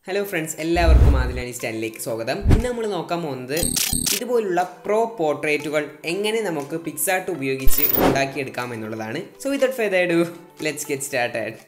hello friends എല്ലാവർക്കും ആദിലാനി സ്റ്റാനിലേക്ക് സ്വാഗതം ഇന്ന് നമ്മൾ നോക്കാൻ പോകുന്നത് ഇതുപോലുള്ള പ്രോ പോർട്രേറ്റുകൾ എങ്ങനെ നമുക്ക് പിക്സാർട്ട് ഉപയോഗിച്ച് ഉണ്ടാക്കിയെടുക്കാം എന്നുള്ളതാണ് so without further ado let's get started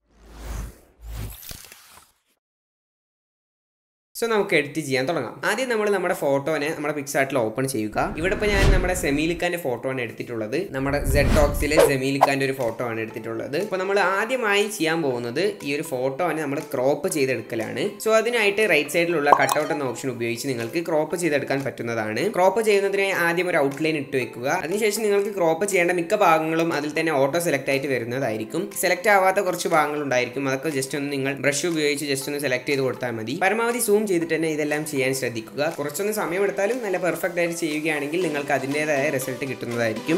so നമുക്ക് എഡിറ്റ് ചെയ്യാൻ തുടങ്ങാം ആദ്യം നമ്മൾ നമ്മുടെ ഫോട്ടോനെ നമ്മുടെ പിക്സാർട്ടിൽ ഓപ്പൺ ചെയ്യുക ഇവിടെ ഇപ്പോൾ ഞാൻ നമ്മുടെ സെമീലിക്കാൻ്റെ ഫോട്ടോ ആണ് എടുത്തിട്ടുള്ളത് നമ്മുടെ സെഡ് ടോക്സിലെ സെമീലിക്കാൻ്റെ ഒരു ഫോട്ടോ ആണ് എടുത്തിട്ടുള്ളത് അപ്പോൾ നമ്മൾ ആദ്യമായി ചെയ്യാൻ പോകുന്നത് ഈ ഒരു ഫോട്ടോനെ നമ്മൾ ക്രോപ്പ് ചെയ്തെടുക്കലാണ് സോ അതിനായിട്ട് റൈറ്റ് സൈഡിലുള്ള കട്ടൗട്ട് എന്ന ഓപ്ഷൻ ഉപയോഗിച്ച് നിങ്ങൾക്ക് ക്രോപ്പ് ചെയ്തെടുക്കാൻ പറ്റുന്നതാണ് ക്രോപ്പ് ചെയ്യുന്നതിനായി ആദ്യം ഒരു ഔട്ട്ലൈൻ ഇട്ട് വെക്കുക അതിനുശേഷം നിങ്ങൾക്ക് ക്രോപ്പ് ചെയ്യേണ്ട മിക്ക ഭാഗങ്ങളും അതിൽ തന്നെ ഓട്ടോ സെലക്ട് ആയിട്ട് വരുന്നതായിരിക്കും സെലക്ട് ആവാത്ത കുറച്ച് ഭാഗങ്ങൾ ഉണ്ടായിരിക്കും അതൊക്കെ ജസ്റ്റ് ഒന്ന് നിങ്ങൾ ബ്രഷ് ഉപയോഗിച്ച് ജസ്റ്റ് ഒന്ന് സെലക്ട് ചെയ്ത് കൊടുത്താൽ മതി പരമാവധി സൂം ചെയ്തിട്ട് തന്നെ ഇതെല്ലാം ചെയ്യാൻ ശ്രദ്ധിക്കുക കുറച്ചൊന്ന് സമയമെടുത്താലും നല്ല പെർഫെക്റ്റ് ആയിട്ട് ചെയ്യുകയാണെങ്കിൽ നിങ്ങൾക്ക് അതിൻ്റെതായ റിസൾട്ട് കിട്ടുന്നതായിരിക്കും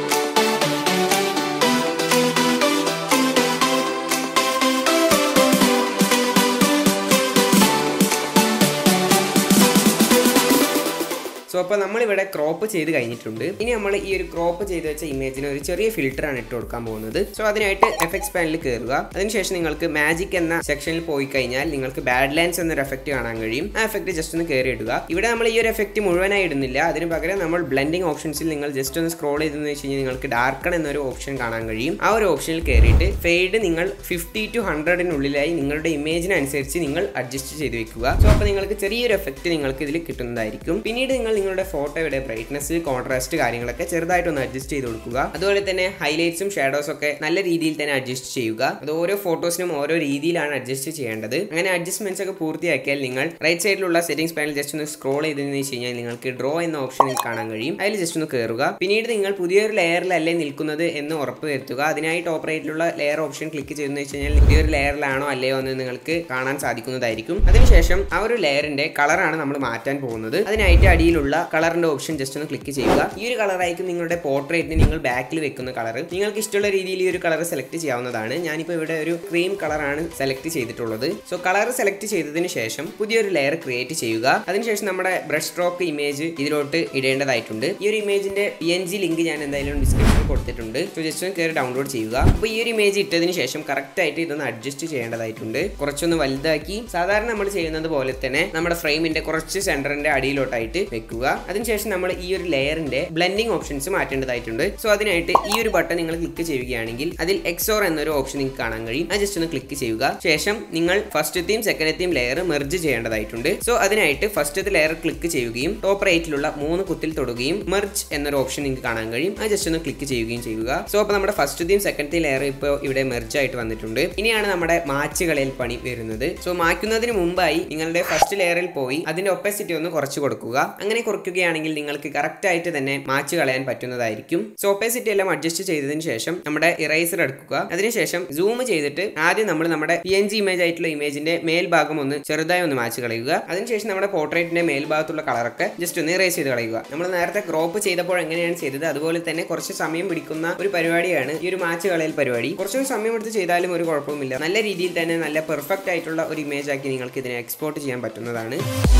സോ അപ്പോൾ നമ്മളിവിടെ ക്രോപ്പ് ചെയ്ത് കഴിഞ്ഞിട്ടുണ്ട് ഇനി നമ്മൾ ഈ ഒരു ക്രോപ്പ് ചെയ്ത് വെച്ച ഇമേജിന് ഒരു ചെറിയ ഫിൽറ്റർ ആണ് ഇട്ട് കൊടുക്കാൻ പോകുന്നത് സോ അതിനായിട്ട് എഫക്ട്സ് പാനലിൽ കയറുക അതിനുശേഷം നിങ്ങൾക്ക് മാജിക് എന്ന സെക്ഷനിൽ പോയി കഴിഞ്ഞാൽ നിങ്ങൾക്ക് ബാഡ് ലാൻസ് എന്നൊരു എഫക്റ്റ് കാണാൻ കഴിയും ആ എഫക്റ്റ് ജസ്റ്റ് ഒന്ന് കയറി ഇടുക ഇവിടെ നമ്മൾ ഈ ഒരു എഫക്റ്റ് മുഴുവനായി ഇടുന്നില്ല അതിന് പകരം നമ്മൾ ബ്ലെൻഡിങ് ഓപ്ഷൻസിൽ നിങ്ങൾ ജസ്റ്റ് ഒന്ന് സ്ക്രോൾ ചെയ്തെന്ന് വെച്ച് കഴിഞ്ഞാൽ നിങ്ങൾക്ക് ഡാർക്കൺ എന്നൊരു ഓപ്ഷൻ കാണാൻ കഴിയും ആ ഒരു ഓപ്ഷനിൽ കയറിയിട്ട് ഫെയ്ഡ് നിങ്ങൾ ഫിഫ്റ്റി ടു ഹൺഡ്രഡിനുള്ളിലായി നിങ്ങളുടെ ഇമേജിനനുസരിച്ച് നിങ്ങൾ അഡ്ജസ്റ്റ് ചെയ്ത് വെക്കുക സോ അപ്പോൾ നിങ്ങൾക്ക് ചെറിയൊരു എഫക്റ്റ് നിങ്ങൾക്ക് ഇതിൽ കിട്ടുന്നതായിരിക്കും പിന്നീട് നിങ്ങൾ നിങ്ങളുടെ ഫോട്ടോയുടെ ബ്രൈറ്റ്നസ് കോൺട്രാസ്റ്റ് കാര്യങ്ങളൊക്കെ ചെറുതായിട്ടൊന്ന് അഡ്ജസ്റ്റ് ചെയ്ത് കൊടുക്കുക അതുപോലെ തന്നെ ഹൈലൈറ്റ്സും ഷാഡോസും ഒക്കെ നല്ല രീതിയിൽ തന്നെ അഡ്ജസ്റ്റ് ചെയ്യുക അത് ഓരോ ഫോട്ടോസിനും ഓരോ രീതിയിലാണ് അഡ്ജസ്റ്റ് ചെയ്യേണ്ടത് അങ്ങനെ അഡ്ജസ്റ്റ്മെന്റ്സ് ഒക്കെ പൂർത്തിയാക്കിയാൽ നിങ്ങൾ റൈറ്റ് സൈഡിലുള്ള സെറ്റിംഗ്സ് പാനൽ ജസ്റ്റ് ഒന്ന് സ്ക്രോൾ ചെയ്തതെന്ന് വെച്ച് കഴിഞ്ഞാൽ നിങ്ങൾക്ക് ഡ്രോ എന്ന ഓപ്ഷനിൽ കാണാൻ കഴിയും അതിൽ ജസ്റ്റ് ഒന്ന് കയറുക പിന്നീട് നിങ്ങൾ പുതിയൊരു ലെയറിലല്ലേ നിൽക്കുന്നത് എന്ന് ഉറപ്പ് വരുത്തുക അതിനായി ടോപ്പ് റൈറ്റിലുള്ള ലെയർ ഓപ്ഷൻ ക്ലിക്ക് ചെയ്തെന്ന് വെച്ച് കഴിഞ്ഞാൽ പുതിയൊരു ലെയറിലാണോ അല്ലയോ എന്ന് നിങ്ങൾക്ക് കാണാൻ സാധിക്കുന്നതായിരിക്കും അതിനുശേഷം ആ ഒരു ലെയറിന്റെ കളറാണ് നമ്മൾ മാറ്റാൻ പോകുന്നത് അതിനായിട്ട് അടിയിലുള്ള കളറിന്റെ ഓപ്ഷൻ ജസ്റ്റ് ഒന്ന് ക്ലിക്ക് ചെയ്യുക ഈ ഒരു കളറായിരിക്കും നിങ്ങളുടെ പോർട്രേറ്റിന് നിങ്ങൾ ബാക്കിൽ വെക്കുന്ന കളർ നിങ്ങൾക്ക് ഇഷ്ടമുള്ള രീതിയിൽ ഈ ഒരു കളർ സെലക്ട് ചെയ്യാവുന്നതാണ് ഞാനിപ്പോൾ ഇവിടെ ഒരു ക്രീം കളറാണ് സെലക്ട് ചെയ്തിട്ടുള്ളത് സോ കളർ സെലക്ട് ചെയ്തതിന് ശേഷം പുതിയൊരു ലെയർ ക്രിയേറ്റ് ചെയ്യുക അതിനുശേഷം നമ്മുടെ ബ്രഷ് സ്ട്രോക്ക് ഇമേജ് ഇതിലോട്ട് ഇടേണ്ടതായിട്ടുണ്ട് ഈ ഒരു ഇമേജിന്റെ പി എൻ ജി ലിങ്ക് ഞാൻ എന്തായാലും ഡിസ്ക്രിപ്ഷനിൽ കൊടുത്തിട്ടുണ്ട് സോ ജസ്റ്റ് ഒന്ന് കയറി ഡൗൺലോഡ് ചെയ്യുക അപ്പോൾ ഈ ഒരു ഇമേജ് ഇട്ടതിന് ശേഷം കറക്റ്റ് ആയിട്ട് ഇതൊന്ന് അഡ്ജസ്റ്റ് ചെയ്യേണ്ടതായിട്ടുണ്ട് കുറച്ചൊന്ന് വലുതാക്കി സാധാരണ നമ്മൾ ചെയ്യുന്നത് പോലെ തന്നെ നമ്മുടെ ഫ്രെയിമിന്റെ കുറച്ച് സെന്ററിന്റെ അടിയിലോട്ടായിട്ട് വെക്കുക അതിനുശേഷം നമ്മൾ ഈ ഒരു ലെയറിന്റെ ബ്ലെൻഡിങ് ഓപ്ഷൻസ് മാറ്റേണ്ടതായിട്ടുണ്ട് സോ അതിനായിട്ട് ഈ ഒരു ബട്ടൺ നിങ്ങൾ ക്ലിക്ക് ചെയ്യുകയാണെങ്കിൽ അതിൽ എക്സോർ എന്നൊരു ഓപ്ഷൻ നിങ്ങൾക്ക് കാണാൻ കഴിയും അത് ജസ്റ്റ് ഒന്ന് ക്ലിക്ക് ചെയ്യുക ശേഷം നിങ്ങൾ ഫസ്റ്റത്തെയും സെക്കൻഡത്തെയും ലെയർ മെർജ് ചെയ്യേണ്ടതായിട്ടുണ്ട് സോ അതിനായിട്ട് ഫസ്റ്റത്തെ ലെയർ ക്ലിക്ക് ചെയ്യുകയും ടോപ്പ് റൈറ്റിലുള്ള മൂന്ന് കുത്തിൽ തൊടുകയും മെർജ് എന്നൊരു ഓപ്ഷൻ നിങ്ങൾക്ക് കാണാൻ കഴിയും അത് ജസ്റ്റ് ഒന്ന് ക്ലിക്ക് ചെയ്യുകയും ചെയ്യുക സോ അപ്പോൾ നമ്മുടെ ഫസ്റ്റത്തെയും സെക്കൻഡത്തെയും ലെയർ ഇപ്പോൾ ഇവിടെ മെർജ് ആയിട്ട് വന്നിട്ടുണ്ട് ഇനിയാണ് നമ്മുടെ മാച്ചുകളിൽ പണി വരുന്നത് സോ മായ്ക്കുന്നതിന് മുമ്പായി നിങ്ങളുടെ ഫസ്റ്റ് ലെയറിൽ പോയി അതിന്റെ ഒപ്പസിറ്റി ഒന്ന് കുറച്ച് കൊടുക്കുക അങ്ങനെ കുറയ്ക്കുകയാണെങ്കിൽ നിങ്ങൾക്ക് കറക്റ്റ് ആയിട്ട് തന്നെ മാച്ച് കളയാൻ പറ്റുന്നതായിരിക്കും സോ ഒപ്പസിറ്റി എല്ലാം അഡ്ജസ്റ്റ് ചെയ്തതിന് ശേഷം നമ്മുടെ ഇറൈസർ എടുക്കുക അതിനുശേഷം സൂം ചെയ്തിട്ട് ആദ്യം നമ്മൾ നമ്മുടെ പി എൻ ജി ഇമേജ് ആയിട്ടുള്ള ഇമേജിന്റെ മേൽഭാഗം ഒന്ന് ചെറുതായി ഒന്ന് മാച്ച് കളയുക അതിനുശേഷം നമ്മുടെ പോർട്രേറ്റിന്റെ മേൽഭാഗത്തുള്ള കളറൊക്കെ ജസ്റ്റ് ഒന്ന് ഇറേസ് ചെയ്ത് കളയുക നമ്മൾ നേരത്തെ ക്രോപ്പ് ചെയ്തപ്പോൾ എങ്ങനെയാണ് ചെയ്തത് അതുപോലെ തന്നെ കുറച്ച് സമയം പിടിക്കുന്ന ഒരു പരിപാടിയാണ് ഈ ഒരു മാച്ച് കളയൽ പരിപാടി കുറച്ചും സമയം എടുത്ത് ചെയ്താലും ഒരു കുഴപ്പമില്ല നല്ല രീതിയിൽ തന്നെ നല്ല പെർഫെക്റ്റ് ആയിട്ടുള്ള ഒരു ഇമേജ് ആക്കി നിങ്ങൾക്ക് ഇതിനെ എക്സ്പോർട്ട് ചെയ്യാൻ പറ്റുന്നതാണ്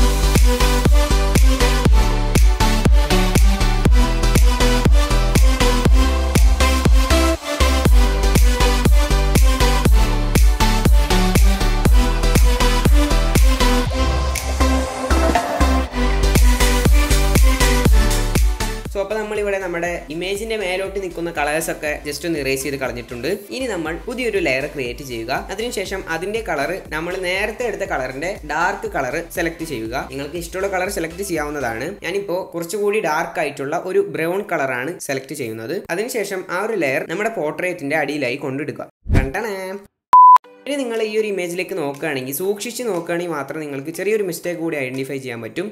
സോ അപ്പോൾ നമ്മളിവിടെ നമ്മുടെ ഇമേജിന്റെ മേലോട്ട് നിൽക്കുന്ന കളേഴ്സ് ഒക്കെ ജസ്റ്റ് ഒന്ന് ഇറേസ് ചെയ്ത് കളഞ്ഞിട്ടുണ്ട് ഇനി നമ്മൾ പുതിയൊരു ലെയർ ക്രിയേറ്റ് ചെയ്യുക അതിനുശേഷം അതിന്റെ കളർ നമ്മൾ നേരത്തെ എടുത്ത കളറിന്റെ ഡാർക്ക് കളർ സെലക്ട് ചെയ്യുക നിങ്ങൾക്ക് ഇഷ്ടമുള്ള കളർ സെലക്ട് ചെയ്യാവുന്നതാണ് ഞാനിപ്പോൾ കുറച്ചുകൂടി ഡാർക്ക് ആയിട്ടുള്ള ഒരു ബ്രൗൺ കളറാണ് സെലക്ട് ചെയ്യുന്നത് അതിനുശേഷം ആ ഒരു ലെയർ നമ്മുടെ പോർട്രേറ്റിന്റെ അടിയിലായി കൊണ്ടെടുക്കുക കണ്ടണേ ഇനി നിങ്ങൾ ഈ ഒരു ഇമേജിലേക്ക് നോക്കുകയാണെങ്കിൽ സൂക്ഷിച്ച് നോക്കുകയാണെങ്കിൽ മാത്രം നിങ്ങൾക്ക് ചെറിയൊരു മിസ്റ്റേക്ക് കൂടി ഐഡന്റിഫൈ ചെയ്യാൻ പറ്റും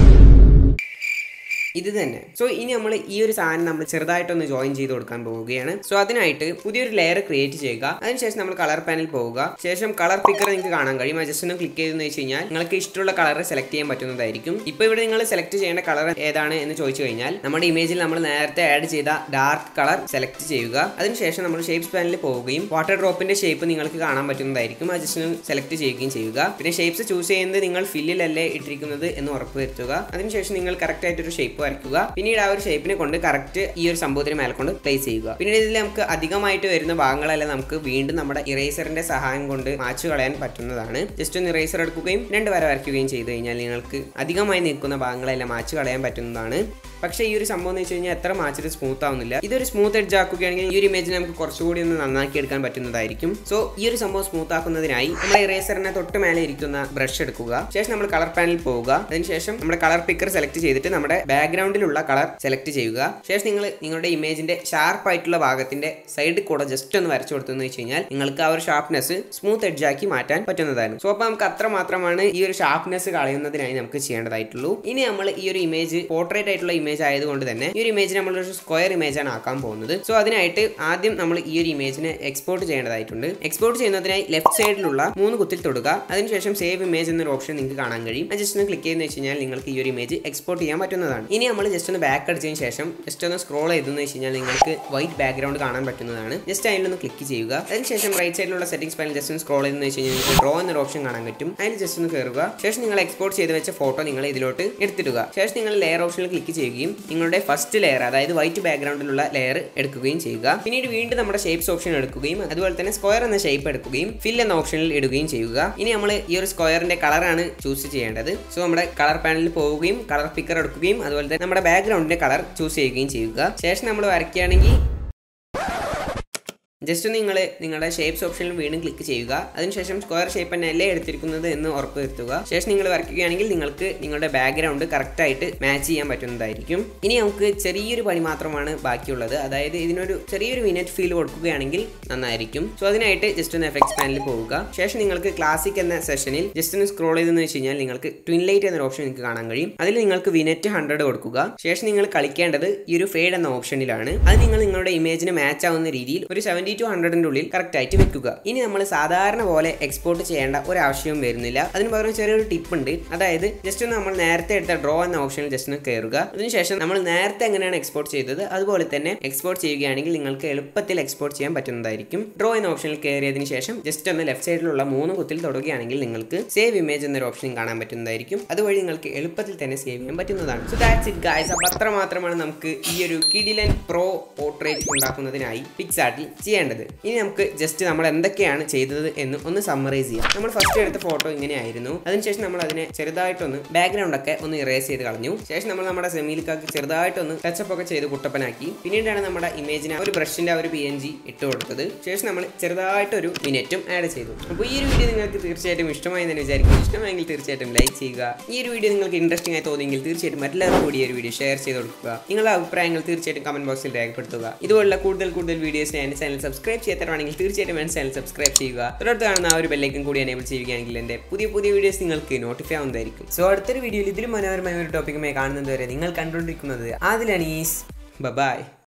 ഇത് തന്നെ സോ ഇനി നമ്മൾ ഈ ഒരു സാധനം നമ്മൾ ചെറുതായിട്ടൊന്ന് ജോയിൻ ചെയ്ത് കൊടുക്കാൻ പോവുകയാണ് സോ അതിനായിട്ട് പുതിയൊരു ലെയർ ക്രിയേറ്റ് ചെയ്യുക അതിനുശേഷം നമ്മൾ കളർ പാനൽ പോവുക ശേഷം കളർ പിക്കർ നിങ്ങൾക്ക് കാണാൻ കഴിയും അത് ജസ്റ്റ് ഒന്ന് ക്ലിക്ക് ചെയ്തെന്ന് വെച്ച് കഴിഞ്ഞാൽ നിങ്ങൾക്ക് ഇഷ്ടമുള്ള കളർ സെലക്ട് ചെയ്യാൻ പറ്റുന്നതായിരിക്കും ഇപ്പോൾ ഇവിടെ നിങ്ങൾ സെലക്ട് ചെയ്യേണ്ട കളർ ഏതാണ് എന്ന് ചോദിച്ചു കഴിഞ്ഞാൽ നമ്മുടെ ഇമേജിൽ നമ്മൾ നേരത്തെ ആഡ് ചെയ്ത ഡാർക്ക് കളർ സെലക്ട് ചെയ്യുക അതിനുശേഷം നമ്മൾ ഷേപ്സ് പാനലിൽ പോവുകയും വാട്ടർ ഡ്രോപ്പിന്റെ ഷേപ്പ് നിങ്ങൾക്ക് കാണാൻ പറ്റുന്നതായിരിക്കും അത് ജസ്റ്റ് ഒന്ന് സെലക്ട് ചെയ്യുകയും ചെയ്യുക പിന്നെ ഷേപ്സ് ചൂസ് ചെയ്യുന്നത് നിങ്ങൾ ഫില്ലിലല്ലേ ഇട്ടിരിക്കുന്നത് എന്ന് ഉറപ്പ് വരുത്തുക അതിനുശേഷം നിങ്ങൾ കറക്റ്റ് ആയിട്ടൊരു ഷേപ്പ് ഷേപ്പ് വരയ്ക്കുക പിന്നീട് ആ ഒരു ഷേപ്പിനെ കൊണ്ട് കറക്റ്റ് ഈ ഒരു സംഭവത്തിന് മേലെ കൊണ്ട് പ്ലേസ് ചെയ്യുക പിന്നീട് ഇതിൽ നമുക്ക് അധികമായിട്ട് വരുന്ന ഭാഗങ്ങളെല്ലാം നമുക്ക് വീണ്ടും നമ്മുടെ ഇറേസറിന്റെ സഹായം കൊണ്ട് മാച്ചു കളയാൻ പറ്റുന്നതാണ് ജസ്റ്റ് ഒന്ന് ഇറേസർ എടുക്കുകയും രണ്ട് വര വരയ്ക്കുകയും ചെയ്തു കഴിഞ്ഞാൽ നിങ്ങൾക്ക് അധികമായി നിൽക്കുന്ന ഭാഗങ്ങളെല്ലാം മാച്ച് കളയാൻ പറ്റുന്നതാണ് പക്ഷേ ഈ ഒരു സംഭവം എന്ന് വെച്ച് കഴിഞ്ഞാൽ എത്ര മാച്ചിട്ട് സ്മൂത്ത് ആവുന്നില്ല ഇതൊരു സ്മൂത്ത് എഡ്ജ് ആക്കുകയാണെങ്കിൽ ഈ ഒരു ഇമേജിനെ നമുക്ക് കുറച്ചുകൂടി ഒന്ന് നന്നാക്കി എടുക്കാൻ പറ്റുന്നതായിരിക്കും സോ ഈ ഒരു സംഭവം സ്മൂത്ത് ആക്കുന്നതിനായി നമ്മൾ ഇറേസറിനെ തൊട്ട് മേലെ ഇരിക്കുന്ന ബ്രഷ് എടുക്കുക ശേഷം നമ്മൾ കളർ പാനലിൽ പോവുക അതിനുശേഷം നമ്മുടെ കളർ പിക്കർ സെലക്ട് ചെയ്തിട്ട് നമ്മുടെ ബാക്ക്ഗ്രൗണ്ടിലുള്ള കളർ സെലക്ട് ചെയ്യുക ശേഷം നിങ്ങൾ നിങ്ങളുടെ ഇമേജിന്റെ ഷാർപ്പ് ആയിട്ടുള്ള ഭാഗത്തിന്റെ സൈഡിൽ കൂടെ ജസ്റ്റ് ഒന്ന് വരച്ചു കൊടുത്തെന്ന് വെച്ച് കഴിഞ്ഞാൽ നിങ്ങൾക്ക് ആ ഒരു ഷാർപ്നെസ് സ്മൂത്ത് എഡ്ജ് ആക്കി മാറ്റാൻ പറ്റുന്നതാണ് സോ അപ്പോൾ നമുക്ക് അത്ര മാത്രമാണ് ഈ ഒരു ഷാർപ്നെസ് കളയുന്നതിനായി നമുക്ക് ചെയ്യേണ്ടതായിട്ടുള്ളൂ ഇനി നമ്മൾ ഈ ഒരു ഇമേജ് പോർട്രേറ്റ് ആയിട്ടുള്ള ഇമേജ് ആയതുകൊണ്ട് തന്നെ ഈ ഒരു ഇമേജ് നമ്മൾ ഒരു സ്ക്വയർ ഇമേജ് ആണ് ആക്കാൻ പോകുന്നത് സോ അതിനായിട്ട് ആദ്യം നമ്മൾ ഈ ഒരു ഇമേജിനെ എക്സ്പോർട്ട് ചെയ്യേണ്ടതായിട്ടുണ്ട് എക്സ്പോർട്ട് ചെയ്യുന്നതിനായി ലെഫ്റ്റ് സൈഡിലുള്ള മൂന്ന് കുത്തിൽ തൊടുക അതിനുശേഷം സേവ് ഇമേജ് എന്നൊരു ഓപ്ഷൻ നിങ്ങൾക്ക് കാണാൻ കഴിയും അത് ജസ്റ്റ് ഒന്ന് ക്ലിക്ക് ചെയ്യുന്ന വെച്ച് കഴിഞ്ഞാൽ നിങ്ങൾക്ക് ഈ ഒരു ഇമേജ് എക്സ്പോർട്ട് ചെയ്യാൻ പറ്റുന്നതാണ് ഇനി നമ്മൾ ജസ്റ്റ് ഒന്ന് ബാക്ക് അടിച്ചതിന് ശേഷം ജസ്റ്റ് ഒന്ന് സ്ക്രോൾ ചെയ്തെന്ന് വെച്ച് കഴിഞ്ഞാൽ നിങ്ങൾക്ക് വൈറ്റ് ബാക്ക്ഗ്രൗണ്ട് കാണാൻ പറ്റുന്നതാണ് ജസ്റ്റ് അതിലൊന്ന് ക്ലിക്ക് ചെയ്യുക അതിനുശേഷം റൈറ്റ് സൈഡിലുള്ള സെറ്റിംഗ്സ് പാനൽ ജസ്റ്റ് ഒന്ന് സ്ക്രോൾ ചെയ്തെന്ന് വെച്ച് കഴിഞ്ഞാൽ നിങ്ങൾക്ക് ഡ്രോ എന്നൊരു ഓപ്ഷൻ കാണാൻ പറ്റും അതിൽ ജസ്റ്റ് ഒന്ന് കയറുക ശേഷം നിങ്ങൾ എക്സ്പോർട്ട് ചെയ്ത് വെച്ച ഫോട്ടോ നിങ്ങൾ ഇതിലോട്ട് എടുത്തിടുക ശേഷം നിങ്ങൾ ലെയർ ഓപ്ഷനിൽ ക്ലിക്ക് ചെയ്യുകയും നിങ്ങളുടെ ഫസ്റ്റ് ലെയർ അതായത് വൈറ്റ് ബാക്ക്ഗ്രൗണ്ടിലുള്ള ലെയർ എടുക്കുകയും ചെയ്യുക പിന്നീട് വീണ്ടും നമ്മുടെ ഷേപ്സ് ഓപ്ഷൻ എടുക്കുകയും അതുപോലെ തന്നെ സ്ക്വയർ എന്ന ഷേപ്പ് എടുക്കുകയും ഫിൽ എന്ന ഓപ്ഷനിൽ ഇടുകയും ചെയ്യുക ഇനി നമ്മൾ ഈ ഒരു സ്ക്വയറിന്റെ കളറാണ് ചൂസ് ചെയ്യേണ്ടത് സോ നമ്മുടെ കളർ പാനലിൽ പോവുകയും കളർ പിക്കർ എടുക്കുകയും അതുപോലെ തന്നെ നമ്മുടെ ബാക്ക്ഗ്രൗണ്ടിന്റെ കളർ ചൂസ് ചെയ്യുകയും ചെയ്യുക ശേഷം നമ്മൾ വരയ്ക്കുകയാണെങ്കിൽ ജസ്റ്റ് നിങ്ങൾ നിങ്ങളുടെ ഷേപ്സ് ഓപ്ഷനിൽ വീണ്ടും ക്ലിക്ക് ചെയ്യുക അതിനുശേഷം സ്ക്വയർ ഷേപ്പ് തന്നെയല്ലേ എടുത്തിരിക്കുന്നത് എന്ന് ഉറപ്പ് വരുത്തുക ശേഷം നിങ്ങൾ വരയ്ക്കുകയാണെങ്കിൽ നിങ്ങൾക്ക് നിങ്ങളുടെ ബാക്ക്ഗ്രൗണ്ട് കറക്റ്റായിട്ട് മാച്ച് ചെയ്യാൻ പറ്റുന്നതായിരിക്കും ഇനി നമുക്ക് ചെറിയൊരു പണി മാത്രമാണ് ബാക്കിയുള്ളത് അതായത് ഇതിനൊരു ചെറിയൊരു മിനറ്റ് ഫീൽ കൊടുക്കുകയാണെങ്കിൽ നന്നായിരിക്കും സോ അതിനായിട്ട് ജസ്റ്റ് ഒന്ന് എഫക്ട്സ് പാനലിൽ പോവുക ശേഷം നിങ്ങൾക്ക് ക്ലാസിക് എന്ന സെഷനിൽ ജസ്റ്റ് ഒന്ന് സ്ക്രോൾ ചെയ്തെന്ന് വെച്ച് കഴിഞ്ഞാൽ നിങ്ങൾക്ക് ട്വിൻ ലൈറ്റ് എന്നൊരു ഓപ്ഷൻ നിങ്ങൾക്ക് കാണാൻ കഴിയും അതിൽ നിങ്ങൾക്ക് വിനറ്റ് ഹൺഡ്രഡ് കൊടുക്കുക ശേഷം നിങ്ങൾ കളിക്കേണ്ടത് ഈ ഒരു ഫേഡ് എന്ന ഓപ്ഷനിലാണ് അത് നിങ്ങൾ നിങ്ങളുടെ ഇമേജിന് മാച്ച് ആവുന്ന രീതിയിൽ ഒരു സെവൻറ്റി ടു ഹൺഡ്രഡിൻ്റെ ഉള്ളിൽ കറക്റ്റ് ആയിട്ട് വെക്കുക ഇനി നമ്മൾ സാധാരണ പോലെ എക്സ്പോർട്ട് ചെയ്യേണ്ട ഒരു ആവശ്യവും വരുന്നില്ല അതിന് പകരം ചെറിയൊരു ടിപ്പ് ഉണ്ട് അതായത് ജസ്റ്റ് ഒന്ന് നമ്മൾ നേരത്തെ എടുത്ത ഡ്രോ എന്ന ഓപ്ഷനിൽ ജസ്റ്റ് ഒന്ന് കയറുക അതിനുശേഷം നമ്മൾ നേരത്തെ എങ്ങനെയാണ് എക്സ്പോർട്ട് ചെയ്തത് അതുപോലെ തന്നെ എക്സ്പോർട്ട് ചെയ്യുകയാണെങ്കിൽ നിങ്ങൾക്ക് എളുപ്പത്തിൽ എക്സ്പോർട്ട് ചെയ്യാൻ പറ്റുന്നതായിരിക്കും ഡ്രോ എന്ന ഓപ്ഷനിൽ കയറിയതിന് ശേഷം ജസ്റ്റ് ഒന്ന് ലെഫ്റ്റ് സൈഡിലുള്ള മൂന്ന് കുത്തിൽ തൊടുകയാണെങ്കിൽ നിങ്ങൾക്ക് സേവ് ഇമേജ് എന്നൊരു ഓപ്ഷൻ കാണാൻ പറ്റുന്നതായിരിക്കും അതുവഴി നിങ്ങൾക്ക് എളുപ്പത്തിൽ തന്നെ സേവ് ചെയ്യാൻ പറ്റുന്നതാണ് സോ ദാറ്റ്സ് ഇറ്റ് ഗായ്സ് അപ്പോൾ അത്ര മാത്രമാണ് നമുക്ക് ഈ ഒരു കിഡിലൻ പ്രോ പോർട്രേറ്റ് ഉണ്ടാക്കുന്നതിനായി പിക്സാർട്ടിൽ ചെയ്യേണ്ടത് ഇനി നമുക്ക് ജസ്റ്റ് നമ്മൾ എന്തൊക്കെയാണ് ചെയ്തത് എന്ന് ഒന്ന് സമ്മറൈസ് ചെയ്യാം നമ്മൾ ഫസ്റ്റ് എടുത്ത ഫോട്ടോ ഇങ്ങനെയായിരുന്നു അതിനുശേഷം നമ്മൾ അതിനെ ചെറുതായിട്ടൊന്ന് ബാക്ക്ഗ്രൗണ്ട് ഒക്കെ ഒന്ന് ഇറേസ് ചെയ്ത് കളഞ്ഞു ശേഷം നമ്മൾ നമ്മുടെ സെമീലിക്കാക്ക് ചെറുതായിട്ടൊന്ന് ടച്ചപ്പ് ഒക്കെ ചെയ്ത് കുട്ടപ്പനാക്കി പിന്നീടാണ് നമ്മുടെ ഇമേജിന് ഒരു ബ്രഷിന്റെ ഒരു പി എൻ ജി ഇട്ട് കൊടുത്തത് ശേഷം നമ്മൾ ചെറുതായിട്ടൊരു മിനിറ്റും ആഡ് ചെയ്തു അപ്പോൾ ഈ ഒരു വീഡിയോ നിങ്ങൾക്ക് തീർച്ചയായിട്ടും ഇഷ്ടമായി എന്ന് വിചാരിക്കുന്നു ഇഷ്ടമായെങ്കിൽ തീർച്ചയായിട്ടും ലൈക്ക് ചെയ്യുക ഈ ഒരു വീഡിയോ നിങ്ങൾക്ക് ഇൻട്രസ്റ്റിംഗ് ആയി തോന്നിയെങ്കിൽ തീർച്ചയായിട്ടും മറ്റുള്ളവർക്ക് കൂടി ഈ ഒരു വീഡിയോ ഷെയർ ചെയ്ത് കൊടുക്കുക നിങ്ങളുടെ അഭിപ്രായങ്ങൾ തീർച്ചയായിട്ടും കമന്റ് ബോക്സിൽ രേഖപ്പെടുത്തുക ഇതുപോലുള്ള കൂടുതൽ കൂടുതൽ വീഡിയോസിന് എൻ്റെ ചാനൽ സബ്സ്ക്രൈബ് ചെയ്യാത്തവരാണെങ്കിൽ തീർച്ചയായിട്ടും എൻ്റെ ചാനൽ സബ്സ്ക്രൈബ് ചെയ്യുക തുടർന്ന് കാണുന്ന ആ ഒരു ബെല്ലൈക്കൻ കൂടി എനേബിൾ ചെയ്യുകയാണെങ്കിൽ എൻ്റെ പുതിയ പുതിയ വീഡിയോസ് നിങ്ങൾക്ക് നോട്ടിഫൈ ആവുന്നതായിരിക്കും സോ അടുത്തൊരു വീഡിയോയിൽ ഇതിലും മനോഹരമായ ഒരു ടോപ്പിക്കുമായി കാണുന്നത് വരെ നിങ്ങൾ കണ്ടുകൊണ്ടിരിക്കുന്നത് ആദിൽ അനീസ് ബൈ